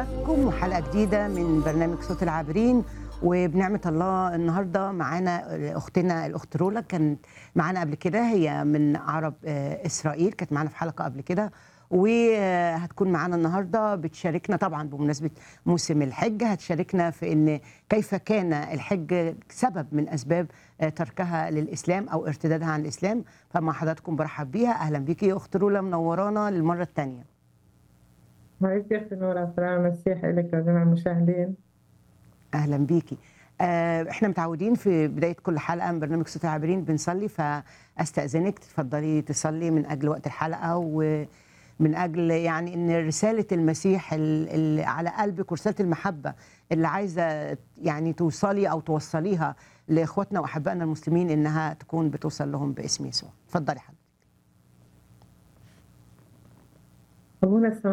حضراتكم وحلقه جديده من برنامج صوت العابرين وبنعمه الله النهارده معانا اختنا الاخت رولا كانت معانا قبل كده هي من عرب آه، اسرائيل كانت معانا في حلقه قبل كده وهتكون معانا النهارده بتشاركنا طبعا بمناسبه موسم الحج هتشاركنا في ان كيف كان الحج سبب من اسباب آه، تركها للاسلام او ارتدادها عن الاسلام فمع حضراتكم برحب بيها اهلا بيكي يا اخت رولا منورانا للمره الثانيه حبيبتي أختي نورة سلام المسيح إلك وجميع المشاهدين اهلا بيكي آه، احنا متعودين في بدايه كل حلقه من برنامج صوت العابرين بنصلي فاستاذنك تفضلي تصلي من اجل وقت الحلقه ومن اجل يعني ان رساله المسيح ال- اللي على قلبك ورساله المحبه اللي عايزه يعني توصلي او توصليها لاخواتنا واحبائنا المسلمين انها تكون بتوصل لهم باسم يسوع اتفضلي حضرتك أبونا